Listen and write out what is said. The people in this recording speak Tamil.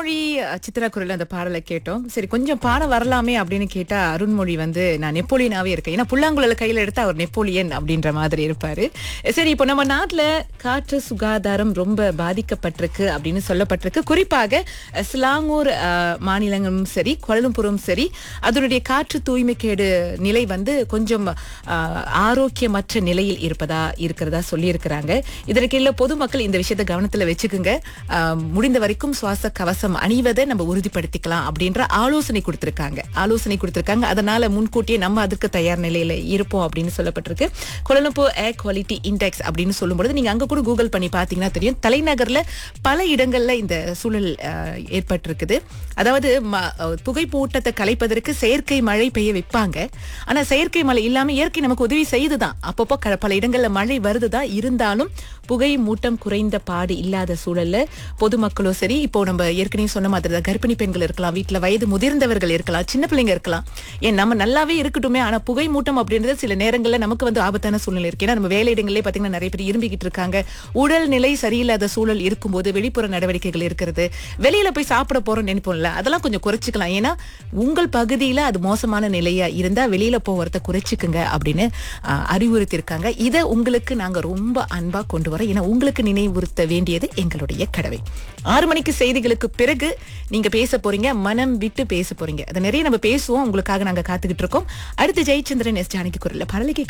அருண்மொழி அஹ், சித்ரா குரல் அந்த பாடலை கேட்டோம் சரி கொஞ்சம் பாடம் வரலாமே அப்படின்னு கேட்டா அருண்மொழி வந்து நான் நெப்போலியனாவே இருக்கேன் ஏன்னா புல்லாங்குழல கையில எடுத்தா அவர் நெப்போலியன் அப்படின்ற மாதிரி இருப்பாரு சரி இப்போ நம்ம நாட்டுல காற்று சுகாதாரம் ரொம்ப பாதிக்கப்பட்டிருக்கு அப்படின்னு சொல்லப்பட்டிருக்கு குறிப்பாக அஹ், சிலாங்கூர் அஹ், மாநிலங்களும் சரி கோலம்புரம் சரி அதனுடைய காற்று தூய்மைக்கேடு நிலை வந்து கொஞ்சம் அஹ், ஆரோக்கியமற்ற நிலையில் இருப்பதா இருக்கிறதா சொல்லியிருக்கிறாங்க இதற்கில்ல பொதுமக்கள் இந்த விஷயத்தை கவனத்துல வச்சுக்குங்க அஹ், முடிந்த வரைக்கும் சுவாச கவசம் அணிவதை நம்ம உறுதிப்படுத்திக்கலாம் அப்படின்ற ஆலோசனை கொடுத்திருக்காங்க ஆலோசனை கொடுத்திருக்காங்க அதனால முன்கூட்டியே நம்ம அதுக்கு தயார் நிலையில இருப்போம் அப்படின்னு சொல்லப்பட்டிருக்கு கொலம்பூர் ஏர் குவாலிட்டி இண்டெக்ஸ் அப்படின்னு சொல்லும்போது நீங்க அங்க கூட கூகுள் பண்ணி பாத்தீங்கன்னா தெரியும் தலைநகர்ல பல இடங்கள்ல இந்த சூழல் அஹ், ஏற்பட்டிருக்குது அதாவது ம- அஹ், புகைப்பூட்டத்தை கலைப்பதற்கு செயற்கை மழை பெய்ய வைப்பாங்க ஆனா செயற்கை மழை இல்லாம இயற்கை நமக்கு உதவி செய்துதான் அப்பப்போ க- பல இடங்கள்ல மழை வருதுதான் இருந்தாலும் புகை மூட்டம் குறைந்த பாடு இல்லாத சூழல்ல பொதுமக்களும் சரி இப்போ நம்ம ஏற்கனவே சொன்ன மாதிரி தான் கர்ப்பிணி பெண்கள் இருக்கலாம் வீட்டுல வயது முதிர்ந்தவர்கள் இருக்கலாம் சின்ன பிள்ளைங்க இருக்கலாம் ஏன் நம்ம நல்லாவே இருக்கட்டுமே ஆனா புகை மூட்டம் அப்படின்றது சில நேரங்கள்ல நமக்கு வந்து ஆபத்தான சூழ்நிலை இருக்கு ஏன்னா நம்ம வேலையிடங்களே பாத்தீங்கன்னா நிறைய பேர் இரும்பிக்கிட்டு இருக்காங்க உடல் நிலை சரியில்லாத சூழல் இருக்கும்போது வெளிப்புற நடவடிக்கைகள் இருக்கிறது வெளியில போய் சாப்பிட போறோம் நினைப்போம்ல அதெல்லாம் கொஞ்சம் குறைச்சிக்கலாம் ஏன்னா உங்கள் பகுதியில அது மோசமான நிலையா இருந்தா வெளியில போவதை குறைச்சிக்குங்க அப்படின்னு ஆஹ், அறிவுறுத்தியிருக்காங்க இதை உங்களுக்கு நாங்க ரொம்ப அன்பா கொண்டு வரோம் ஏன்னா உங்களுக்கு நினைவுறுத்த வேண்டியது எங்களுடைய கடமை ஆறு மணிக்கு செய்திகளுக்கு பிறகு நீங்க பேச போறீங்க மனம் விட்டு பேச போறீங்க அதை நிறைய நம்ம பேசுவோம் உங்களுக்காக நாங்க காத்துக்கிட்டு இருக்கோம் அடுத்து ஜெயச்சந்திரன் எஸ் ஜானகி குரல்ல பரலிக்கு